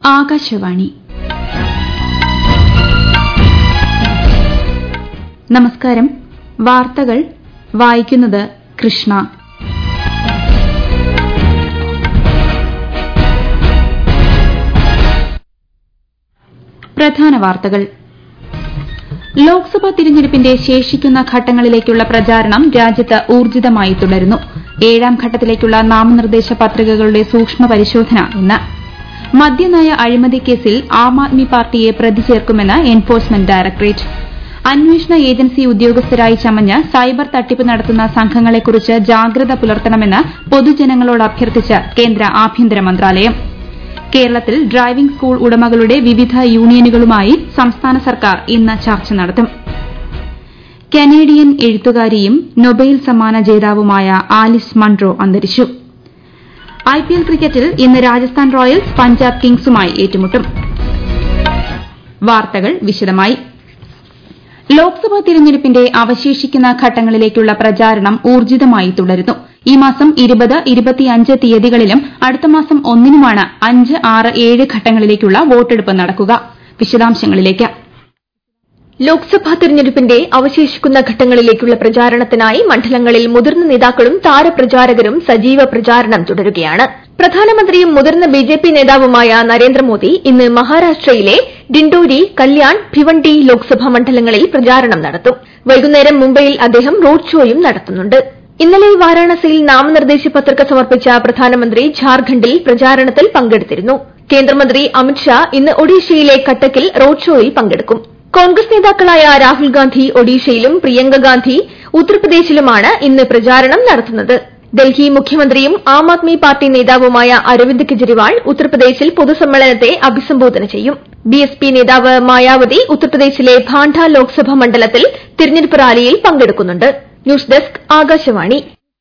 ആകാശവാണി നമസ്കാരം വാർത്തകൾ വായിക്കുന്നത് കൃഷ്ണ പ്രധാന വാർത്തകൾ ലോക്സഭാ തിരഞ്ഞെടുപ്പിന്റെ ശേഷിക്കുന്ന ഘട്ടങ്ങളിലേക്കുള്ള പ്രചാരണം രാജ്യത്ത് ഊർജ്ജിതമായി തുടരുന്നു ഏഴാം ഘട്ടത്തിലേക്കുള്ള നാമനിർദ്ദേശ പത്രികകളുടെ സൂക്ഷ്മ പരിശോധന ഇന്ന് മദ്യനയ അഴിമതി കേസിൽ ആം ആദ്മി പാർട്ടിയെ പ്രതി ചേർക്കുമെന്ന് എൻഫോഴ്സ്മെന്റ് ഡയറക്ടറേറ്റ് അന്വേഷണ ഏജൻസി ഉദ്യോഗസ്ഥരായി ചമഞ്ഞ് സൈബർ തട്ടിപ്പ് നടത്തുന്ന സംഘങ്ങളെക്കുറിച്ച് ജാഗ്രത പുലർത്തണമെന്ന് പൊതുജനങ്ങളോട് അഭ്യർത്ഥിച്ച് കേന്ദ്ര ആഭ്യന്തര മന്ത്രാലയം കേരളത്തിൽ ഡ്രൈവിംഗ് സ്കൂൾ ഉടമകളുടെ വിവിധ യൂണിയനുകളുമായി സംസ്ഥാന സർക്കാർ ഇന്ന് ചർച്ച നടത്തും കനേഡിയൻ എഴുത്തുകാരിയും നൊബേൽ സമ്മാന ജേതാവുമായ ആലിസ് മൺറോ അന്തരിച്ചു ഐപിഎൽ ക്രിക്കറ്റിൽ ഇന്ന് രാജസ്ഥാൻ റോയൽസ് പഞ്ചാബ് കിങ്സുമായി ഏറ്റുമുട്ടും വാർത്തകൾ വിശദമായി ലോക്സഭാ തിരഞ്ഞെടുപ്പിന്റെ അവശേഷിക്കുന്ന ഘട്ടങ്ങളിലേക്കുള്ള പ്രചാരണം ഊർജ്ജിതമായി തുടരുന്നു ഈ മാസം ഇരുപത് ഇരുപത്തിയഞ്ച് തീയതികളിലും അടുത്ത മാസം ഒന്നിനുമാണ് അഞ്ച് ആറ് ഏഴ് ഘട്ടങ്ങളിലേക്കുള്ള വോട്ടെടുപ്പ് നടക്കുക വിശദാംശങ്ങളിലേക്ക് ലോക്സഭാ തെരഞ്ഞെടുപ്പിന്റെ അവശേഷിക്കുന്ന ഘട്ടങ്ങളിലേക്കുള്ള പ്രചാരണത്തിനായി മണ്ഡലങ്ങളിൽ മുതിർന്ന നേതാക്കളും താരപ്രചാരകരും സജീവ പ്രചാരണം തുടരുകയാണ് പ്രധാനമന്ത്രിയും മുതിർന്ന ബിജെപി നേതാവുമായ നരേന്ദ്രമോദി ഇന്ന് മഹാരാഷ്ട്രയിലെ ഡിൻഡോരി കല്യാൺ ഭിവണ്ടി ലോക്സഭാ മണ്ഡലങ്ങളിൽ പ്രചാരണം നടത്തും വൈകുന്നേരം മുംബൈയിൽ അദ്ദേഹം റോഡ് ഷോയും നടത്തുന്നുണ്ട് ഇന്നലെ വാരാണസിയിൽ നാമനിർദ്ദേശ പത്രിക സമർപ്പിച്ച പ്രധാനമന്ത്രി ഝാർഖണ്ഡിൽ പ്രചാരണത്തിൽ പങ്കെടുത്തിരുന്നു കേന്ദ്രമന്ത്രി അമിത്ഷാ ഇന്ന് ഒഡീഷയിലെ കട്ടക്കിൽ റോഡ് ഷോയിൽ പങ്കെടുക്കും കോൺഗ്രസ് നേതാക്കളായ രാഹുൽ ഗാന്ധി ഒഡീഷയിലും പ്രിയങ്ക ഗാന്ധി ഉത്തർപ്രദേശിലുമാണ് ഇന്ന് പ്രചാരണം നടത്തുന്നത് ഡൽഹി മുഖ്യമന്ത്രിയും ആം ആദ്മി പാർട്ടി നേതാവുമായ അരവിന്ദ് കെജ്രിവാൾ ഉത്തർപ്രദേശിൽ പൊതുസമ്മേളനത്തെ അഭിസംബോധന ചെയ്യും ബിഎസ്പി നേതാവ് മായാവതി ഉത്തർപ്രദേശിലെ ഭാണ്ഡ ലോക്സഭാ മണ്ഡലത്തിൽ തിരഞ്ഞെടുപ്പ് റാലിയിൽ പങ്കെടുക്കുന്നുണ്ട് ന്യൂസ് ഡെസ്ക് ആകാശവാണി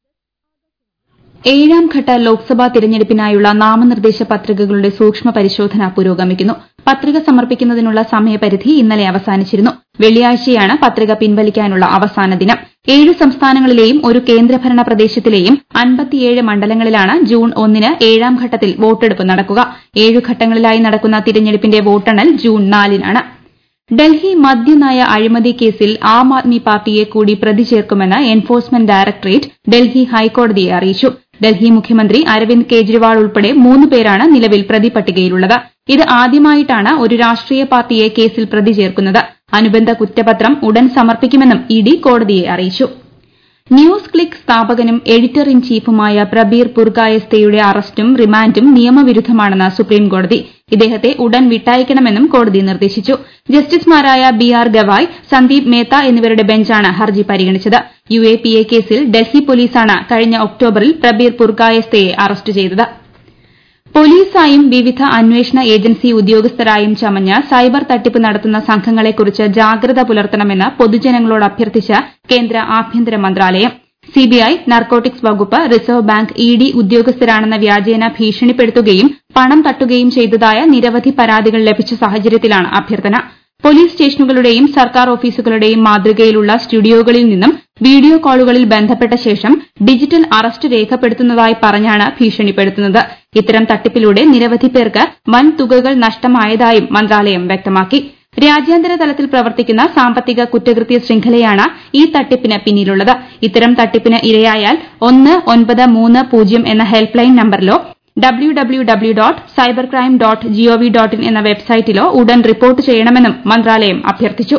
ഏഴാം ഘട്ട ലോക്സഭാ തിരഞ്ഞെടുപ്പിനായുള്ള നാമനിർദ്ദേശ പത്രികകളുടെ സൂക്ഷ്മ പരിശോധന പുരോഗമിക്കുന്നു പത്രിക സമർപ്പിക്കുന്നതിനുള്ള സമയപരിധി ഇന്നലെ അവസാനിച്ചിരുന്നു വെള്ളിയാഴ്ചയാണ് പത്രിക പിൻവലിക്കാനുള്ള അവസാന ദിനം ഏഴ് സംസ്ഥാനങ്ങളിലെയും ഒരു കേന്ദ്രഭരണ പ്രദേശത്തിലെയും അൻപത്തിയേഴ് മണ്ഡലങ്ങളിലാണ് ജൂൺ ഒന്നിന് ഏഴാം ഘട്ടത്തിൽ വോട്ടെടുപ്പ് നടക്കുക ഏഴു ഘട്ടങ്ങളിലായി നടക്കുന്ന തിരഞ്ഞെടുപ്പിന്റെ വോട്ടെണ്ണൽ ജൂൺ നാലിനാണ് ഡൽഹി മദ്യനയ അഴിമതി കേസിൽ ആം ആദ്മി പാർട്ടിയെ കൂടി പ്രതി ചേർക്കുമെന്ന് എൻഫോഴ്സ്മെന്റ് ഡയറക്ടറേറ്റ് ഡൽഹി ഹൈക്കോടതിയെ അറിയിച്ചു ഡൽഹി മുഖ്യമന്ത്രി അരവിന്ദ് കെജ്രിവാൾ ഉൾപ്പെടെ മൂന്ന് പേരാണ് നിലവിൽ പ്രതിപട്ടികയിലുള്ളത് ഇത് ആദ്യമായിട്ടാണ് ഒരു രാഷ്ട്രീയ പാർട്ടിയെ കേസിൽ പ്രതി ചേർക്കുന്നത് അനുബന്ധ കുറ്റപത്രം ഉടൻ സമർപ്പിക്കുമെന്നും ഇഡി കോടതിയെ അറിയിച്ചു ന്യൂസ് ക്ലിക്ക് സ്ഥാപകനും എഡിറ്റർ ഇൻ ചീഫുമായ പ്രബീർ പുർഗായസ്തയുടെ അറസ്റ്റും റിമാൻഡും നിയമവിരുദ്ധമാണെന്ന് സുപ്രീംകോടതി ഇദ്ദേഹത്തെ ഉടൻ വിട്ടയക്കണമെന്നും കോടതി നിർദ്ദേശിച്ചു ജസ്റ്റിസുമാരായ ബി ആർ ഗവായ് സന്ദീപ് മേത്ത എന്നിവരുടെ ബെഞ്ചാണ് ഹർജി പരിഗണിച്ചത് യു എ പി എ കേസിൽ ഡൽഹി പോലീസാണ് കഴിഞ്ഞ ഒക്ടോബറിൽ പ്രബീർ പുർഗായസ്തയെ അറസ്റ്റ് ചെയ്തത് പോലീസായും വിവിധ അന്വേഷണ ഏജൻസി ഉദ്യോഗസ്ഥരായും ചമഞ്ഞ് സൈബർ തട്ടിപ്പ് നടത്തുന്ന സംഘങ്ങളെക്കുറിച്ച് ജാഗ്രത പുലർത്തണമെന്ന് പൊതുജനങ്ങളോട് അഭ്യർത്ഥിച്ച് കേന്ദ്ര ആഭ്യന്തര മന്ത്രാലയം സിബിഐ നർക്കോട്ടിക്സ് വകുപ്പ് റിസർവ് ബാങ്ക് ഇഡി ഉദ്യോഗസ്ഥരാണെന്ന വ്യാജേന ഭീഷണിപ്പെടുത്തുകയും പണം തട്ടുകയും ചെയ്തതായ നിരവധി പരാതികൾ ലഭിച്ച സാഹചര്യത്തിലാണ് അഭ്യർത്ഥന പോലീസ് സ്റ്റേഷനുകളുടെയും സർക്കാർ ഓഫീസുകളുടെയും മാതൃകയിലുള്ള സ്റ്റുഡിയോകളിൽ നിന്നും വീഡിയോ കോളുകളിൽ ബന്ധപ്പെട്ട ശേഷം ഡിജിറ്റൽ അറസ്റ്റ് രേഖപ്പെടുത്തുന്നതായി പറഞ്ഞാണ് ഭീഷണിപ്പെടുത്തുന്നത് ഇത്തരം തട്ടിപ്പിലൂടെ നിരവധി പേർക്ക് വൻ തുകകൾ നഷ്ടമായതായും മന്ത്രാലയം വ്യക്തമാക്കി രാജ്യാന്തര തലത്തിൽ പ്രവർത്തിക്കുന്ന സാമ്പത്തിക കുറ്റകൃത്യ ശൃംഖലയാണ് ഈ തട്ടിപ്പിന് പിന്നിലുള്ളത് ഇത്തരം തട്ടിപ്പിന് ഇരയായാൽ ഒന്ന് ഒൻപത് മൂന്ന് പൂജ്യം എന്ന ഹെൽപ്പ് ലൈൻ നമ്പറിലോ W W W dot cyber crime dot GOV dot in എന്ന വെബ്സൈറ്റിലോ ഉടൻ റിപ്പോർട്ട് ചെയ്യണമെന്നും മന്ത്രാലയം അഭ്യർത്ഥിച്ചു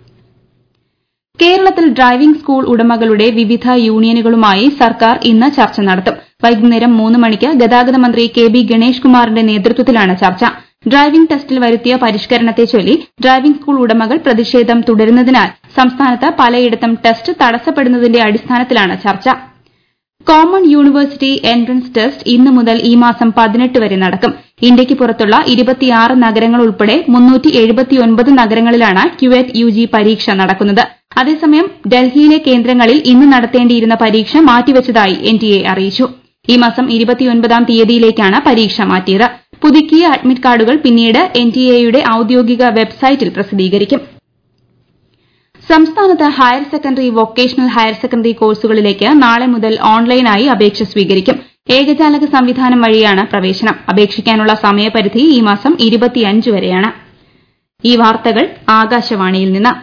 കേരളത്തിൽ ഡ്രൈവിംഗ് സ്കൂൾ ഉടമകളുടെ വിവിധ യൂണിയനുകളുമായി സർക്കാർ ഇന്ന് ചർച്ച നടത്തും വൈകുന്നേരം മൂന്ന് മണിക്ക് ഗതാഗത മന്ത്രി കെ ബി ഗണേഷ് കുമാറിന്റെ നേതൃത്വത്തിലാണ് ചർച്ച ഡ്രൈവിംഗ് ടെസ്റ്റിൽ വരുത്തിയ പരിഷ്കരണത്തെ ചൊല്ലി ഡ്രൈവിംഗ് സ്കൂൾ ഉടമകൾ പ്രതിഷേധം തുടരുന്നതിനാൽ സംസ്ഥാനത്ത് പലയിടത്തും ടെസ്റ്റ് തടസ്സപ്പെടുന്നതിന്റെ അടിസ്ഥാനത്തിലാണ് ചർച്ച കോമൺ യൂണിവേഴ്സിറ്റി എൻട്രൻസ് ടെസ്റ്റ് ഇന്ന് മുതൽ ഈ മാസം പതിനെട്ട് വരെ നടക്കും ഇന്ത്യയ്ക്ക് പുറത്തുള്ള ഇരുപത്തിയാറ് നഗരങ്ങൾ ഉൾപ്പെടെ നഗരങ്ങളിലാണ് ക്യുവറ്റ് യുജി പരീക്ഷ നടക്കുന്നത് അതേസമയം ഡൽഹിയിലെ കേന്ദ്രങ്ങളിൽ ഇന്ന് നടത്തേണ്ടിയിരുന്ന പരീക്ഷ മാറ്റിവച്ചതായി എൻടിഎ അറിയിച്ചു ഈ മാസം ഇരുപത്തിയൊൻപതാം തീയതിയിലേക്കാണ് പരീക്ഷ മാറ്റിയത് പുതുക്കിയ അഡ്മിറ്റ് കാർഡുകൾ പിന്നീട് എൻടിഎയുടെ ഔദ്യോഗിക വെബ്സൈറ്റിൽ പ്രസിദ്ധീകരിക്കും സംസ്ഥാനത്ത് higher secondary vocational higher secondary കോഴ്സുകളിലേക്ക് നാളെ മുതൽ ഓൺലൈനായി അപേക്ഷ സ്വീകരിക്കും ഏകജാലക സംവിധാനം വഴിയാണ് പ്രവേശനം അപേക്ഷിക്കാനുള്ള സമയപരിധി ഈ മാസം വരെയാണ് ഈ വാർത്തകൾ ആകാശവാണിയിൽ നിന്ന്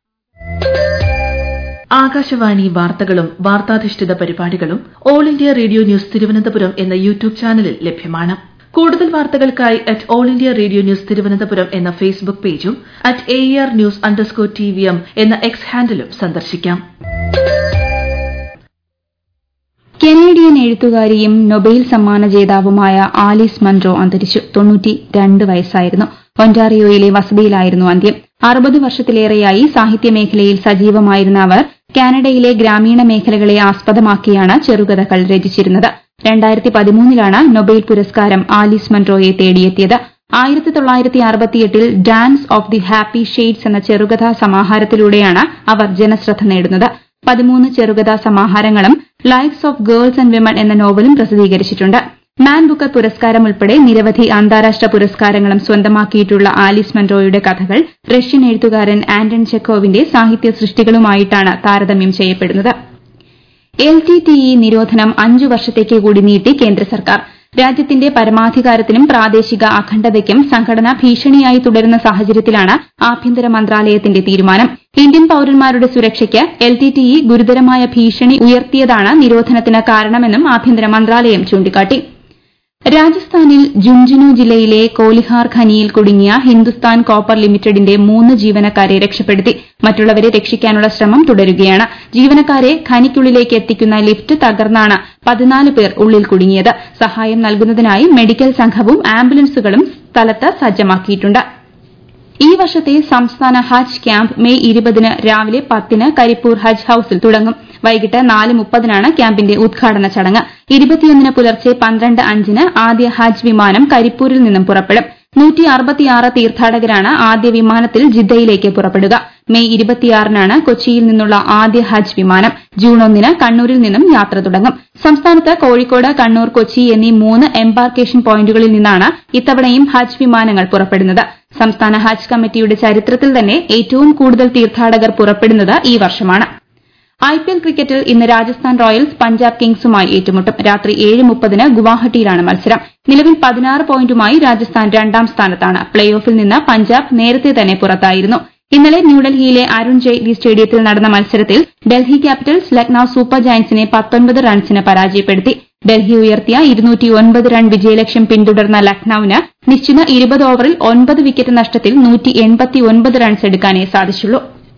ആകാശവാണി വാർത്തകളും വാർത്താധിഷ്ഠിത പരിപാടികളും all India radio news Thiruvananthapuram എന്ന യൂട്യൂബ് ചാനലിൽ ലഭ്യമാണ് കൂടുതൽ വാർത്തകൾക്കായി at all India radio news Thiruvananthapuram എന്ന ഫേസ്ബുക്ക് പേജും at A R news underscore T V M എന്ന എക്സ് ഹാൻഡിലും സന്ദർശിക്കാം കനേഡിയൻ എഴുത്തുകാരിയും നൊബേൽ സമ്മാന ജേതാവുമായ ആലീസ് മൺറോ അന്തരിച്ചു തൊണ്ണൂറ്റിരണ്ട് വയസ്സായിരുന്നു ഒന്റാറിയോയിലെ വസതിയിലായിരുന്നു അന്ത്യം അറുപത് വർഷത്തിലേറെയായി സാഹിത്യമേഖലയിൽ സജീവമായിരുന്ന അവർ കാനഡയിലെ ഗ്രാമീണ മേഖലകളെ ആസ്പദമാക്കിയാണ് ചെറുകഥകൾ രചിച്ചിരുന്നത് രണ്ടായിരത്തി പതിമൂന്നിലാണ് നൊബേൽ പുരസ്കാരം ആലീസ് മൺറോയെ തേടിയെത്തിയത് ആയിരത്തി തൊള്ളായിരത്തി അറുപത്തിയെട്ടിൽ dance of the happy shades എന്ന ചെറുകഥാ സമാഹാരത്തിലൂടെയാണ് അവർ ജനശ്രദ്ധ നേടുന്നത് പതിമൂന്ന് ചെറുകഥാ സമാഹാരങ്ങളും lives of girls and women എന്ന നോവലും പ്രസിദ്ധീകരിച്ചിട്ടുണ്ട് മാൻ ബുക്കർ പുരസ്കാരം ഉൾപ്പെടെ നിരവധി അന്താരാഷ്ട്ര പുരസ്കാരങ്ങളും സ്വന്തമാക്കിയിട്ടുള്ള ആലിസ് മൺറോയുടെ കഥകൾ റഷ്യൻ എഴുത്തുകാരൻ ആന്റൺ ചെക്കോവിന്റെ സാഹിത്യ സൃഷ്ടികളുമായിട്ടാണ് താരതമ്യം ചെയ്യപ്പെടുന്നത് എൽ ടി ടി ഇ നിരോധനം അഞ്ചു വർഷത്തേക്ക് കൂടി നീട്ടി കേന്ദ്ര സർക്കാർ രാജ്യത്തിന്റെ പരമാധികാരത്തിനും പ്രാദേശിക അഖണ്ഡതയ്ക്കും സംഘടന ഭീഷണിയായി തുടരുന്ന സാഹചര്യത്തിലാണ് ആഭ്യന്തര മന്ത്രാലയത്തിന്റെ തീരുമാനം ഇന്ത്യൻ പൌരന്മാരുടെ സുരക്ഷയ്ക്ക് എൽ ടി ടി ഇ ഗുരുതരമായ ഭീഷണി ഉയർത്തിയതാണ് നിരോധനത്തിന് കാരണമെന്നും ആഭ്യന്തര മന്ത്രാലയം ചൂണ്ടിക്കാട്ടി രാജസ്ഥാനിൽ ജുൻജുനു ജില്ലയിലെ കോലിഹാർ ഖനിയിൽ കുടുങ്ങിയ ഹിന്ദുസ്ഥാൻ കോപ്പർ ലിമിറ്റഡിന്റെ മൂന്ന് ജീവനക്കാരെ രക്ഷപ്പെടുത്തി മറ്റുള്ളവരെ രക്ഷിക്കാനുള്ള ശ്രമം തുടരുകയാണ് ജീവനക്കാരെ ഖനിക്കുള്ളിലേക്ക് എത്തിക്കുന്ന ലിഫ്റ്റ് തകർന്നാണ് പതിനാല് പേർ ഉള്ളിൽ കുടുങ്ങിയത് സഹായം നൽകുന്നതിനായി മെഡിക്കൽ സംഘവും ആംബുലൻസുകളും സ്ഥലത്ത് സജ്ജമാക്കിയിട്ടുണ്ട് ഈ വർഷത്തെ സംസ്ഥാന ഹജ്ജ് ക്യാമ്പ് മെയ് ഇരുപതിന് രാവിലെ പത്തിന് കരിപ്പൂർ ഹജ്ജ് ഹൌസിൽ തുടങ്ങും വൈകിട്ട് നാല് മുപ്പതിനാണ് ക്യാമ്പിന്റെ ഉദ്ഘാടന ചടങ്ങ് ഇരുപത്തിയൊന്നിന് പുലർച്ചെ പന്ത്രണ്ട് അഞ്ചിന് ആദ്യ ഹജ്ജ് വിമാനം കരിപ്പൂരിൽ നിന്നും പുറപ്പെടും തീർത്ഥാടകരാണ് ആദ്യ വിമാനത്തിൽ ജിദ്ദയിലേക്ക് പുറപ്പെടുക മെയ് ഇരുപത്തിയാറിനാണ് കൊച്ചിയിൽ നിന്നുള്ള ആദ്യ ഹജ്ജ് വിമാനം ജൂൺ ഒന്നിന് കണ്ണൂരിൽ നിന്നും യാത്ര തുടങ്ങും സംസ്ഥാനത്ത് കോഴിക്കോട് കണ്ണൂർ കൊച്ചി എന്നീ മൂന്ന് എംബാർക്കേഷൻ പോയിന്റുകളിൽ നിന്നാണ് ഇത്തവണയും ഹജ്ജ് വിമാനങ്ങൾ പുറപ്പെടുന്നത് സംസ്ഥാന ഹജ്ജ് കമ്മിറ്റിയുടെ ചരിത്രത്തിൽ തന്നെ ഏറ്റവും കൂടുതൽ തീർത്ഥാടകർ പുറപ്പെടുന്നത് ഈ വർഷമാണ് ഐപിഎൽ ക്രിക്കറ്റിൽ ഇന്ന് രാജസ്ഥാൻ റോയൽസ് പഞ്ചാബ് കിങ്സുമായി ഏറ്റുമുട്ടും രാത്രി ഏഴ് മുപ്പതിന് ഗുവാഹട്ടിയിലാണ് മത്സരം നിലവിൽ പതിനാറ് പോയിന്റുമായി രാജസ്ഥാൻ രണ്ടാം സ്ഥാനത്താണ് പ്ലേ ഓഫിൽ നിന്ന് പഞ്ചാബ് നേരത്തെ തന്നെ പുറത്തായിരുന്നു ഇന്നലെ ന്യൂഡൽഹിയിലെ അരുൺ ജെയ്റ്റ്ലി സ്റ്റേഡിയത്തിൽ നടന്ന മത്സരത്തിൽ ഡൽഹി ക്യാപിറ്റൽസ് ലക്നൌ സൂപ്പർ ജയന്റ്സിനെ പത്തൊൻപത് റൺസിന് പരാജയപ്പെടുത്തി ഡൽഹി ഉയർത്തിയ റൺ വിജയലക്ഷ്യം പിന്തുടർന്ന ലക്നൌവിന് നിശ്ചിത ഇരുപത് ഓവറിൽ ഒൻപത് വിക്കറ്റ് നഷ്ടത്തിൽ റൺസ് എടുക്കാനേ സാധിച്ചുള്ളൂ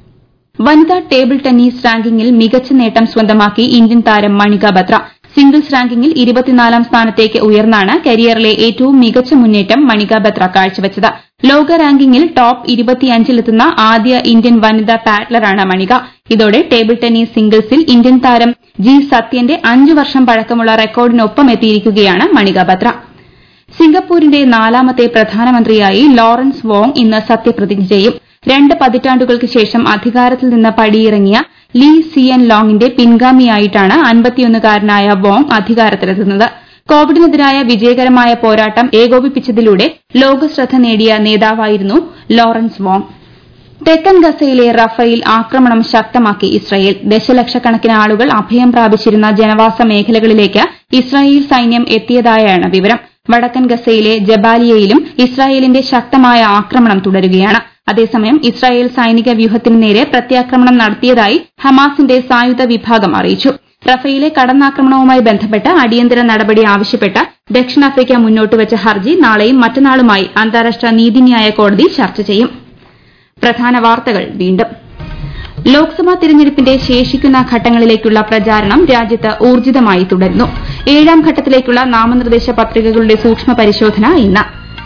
വനിതാ ടേബിൾ ടെന്നീസ് റാങ്കിങ്ങിൽ മികച്ച നേട്ടം സ്വന്തമാക്കി ഇന്ത്യൻ താരം മണിക ബത്ര സിംഗിൾസ് റാങ്കിങ്ങിൽ ഇരുപത്തിനാലാം സ്ഥാനത്തേക്ക് ഉയർന്നാണ് കരിയറിലെ ഏറ്റവും മികച്ച മുന്നേറ്റം മണിക ബത്ര കാഴ്ചവച്ചത് ലോക റാങ്കിങ്ങിൽ ടോപ്പ് ഇരുപത്തിയഞ്ചിലെത്തുന്ന ആദ്യ ഇന്ത്യൻ വനിതാ പാഡ്ലറാണ് മണിക ഇതോടെ ടേബിൾ ടെന്നീസ് സിംഗിൾസിൽ ഇന്ത്യൻ താരം ജി സത്യന്റെ അഞ്ച് വർഷം പഴക്കമുള്ള റെക്കോർഡിനൊപ്പം എത്തിയിരിക്കുകയാണ് മണിക ബത്ര സിംഗപ്പൂരിന്റെ നാലാമത്തെ പ്രധാനമന്ത്രിയായി ലോറൻസ് വോങ് ഇന്ന് സത്യപ്രതിജ്ഞ ചെയ്യും രണ്ട് പതിറ്റാണ്ടുകൾക്ക് ശേഷം അധികാരത്തിൽ നിന്ന് പടിയിറങ്ങിയ ലീ സിയൻ ലോങ്ങിന്റെ പിൻഗാമിയായിട്ടാണ് അൻപത്തിയൊന്നുകാരനായ വോങ് അധികാരത്തിലെത്തുന്നത് കോവിഡിനെതിരായ വിജയകരമായ പോരാട്ടം ഏകോപിപ്പിച്ചതിലൂടെ ലോകശ്രദ്ധ നേടിയ നേതാവായിരുന്നു ലോറൻസ് വോങ് തെക്കൻ ഗസയിലെ റഫയിൽ ആക്രമണം ശക്തമാക്കി ഇസ്രയേൽ ദശലക്ഷക്കണക്കിന് ആളുകൾ അഭയം പ്രാപിച്ചിരുന്ന ജനവാസ മേഖലകളിലേക്ക് ഇസ്രായേൽ സൈന്യം എത്തിയതായാണ് വിവരം വടക്കൻ ഗസയിലെ ജബാലിയയിലും ഇസ്രായേലിന്റെ ശക്തമായ ആക്രമണം തുടരുകയാണ് അതേസമയം ഇസ്രായേൽ സൈനിക വ്യൂഹത്തിന് നേരെ പ്രത്യാക്രമണം നടത്തിയതായി ഹമാസിന്റെ സായുധ വിഭാഗം അറിയിച്ചു റഫയിലെ കടന്നാക്രമണവുമായി ബന്ധപ്പെട്ട് അടിയന്തര നടപടി ആവശ്യപ്പെട്ട് ദക്ഷിണാഫ്രിക്ക മുന്നോട്ടുവച്ച ഹർജി നാളെയും മറ്റന്നാളുമായി അന്താരാഷ്ട്ര നീതിന്യായ കോടതി ചർച്ച ചെയ്യും പ്രധാന വാർത്തകൾ വീണ്ടും ലോക്സഭാ തിരഞ്ഞെടുപ്പിന്റെ ശേഷിക്കുന്ന ഘട്ടങ്ങളിലേക്കുള്ള പ്രചാരണം രാജ്യത്ത് ഊർജിതമായി തുടരുന്നു ഏഴാം ഘട്ടത്തിലേക്കുള്ള നാമനിർദ്ദേശ പത്രികകളുടെ സൂക്ഷ്മ പരിശോധന ഇന്ന്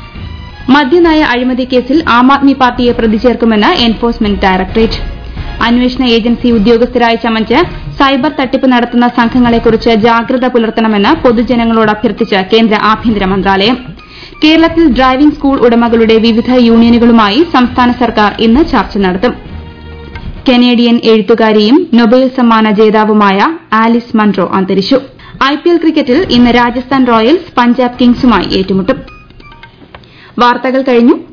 മദ്യനയ അഴിമതി കേസിൽ ആം ആദ്മി പാർട്ടിയെ പ്രതിചേർക്കുമെന്ന് എൻഫോഴ്സ്മെന്റ് ഡയറക്ടറേറ്റ് അന്വേഷണ ഏജൻസി ഉദ്യോഗസ്ഥരായി ചമച്ച് സൈബർ തട്ടിപ്പ് നടത്തുന്ന സംഘങ്ങളെക്കുറിച്ച് ജാഗ്രത പുലർത്തണമെന്ന് പൊതുജനങ്ങളോട് അഭ്യർത്ഥിച്ച് കേന്ദ്ര ആഭ്യന്തര മന്ത്രാലയം കേരളത്തിൽ ഡ്രൈവിംഗ് സ്കൂൾ ഉടമകളുടെ വിവിധ യൂണിയനുകളുമായി സംസ്ഥാന സർക്കാർ ഇന്ന് ചർച്ച നടത്തും കനേഡിയൻ എഴുത്തുകാരിയും നൊബേൽ സമ്മാന ജേതാവുമായ ആലിസ് മൺറോ അന്തരിച്ചു ഐപിഎൽ ക്രിക്കറ്റിൽ ഇന്ന് രാജസ്ഥാൻ റോയൽസ് പഞ്ചാബ് കിങ്സുമായി ഏറ്റുമുട്ടും വാർത്തകൾ കഴിഞ്ഞു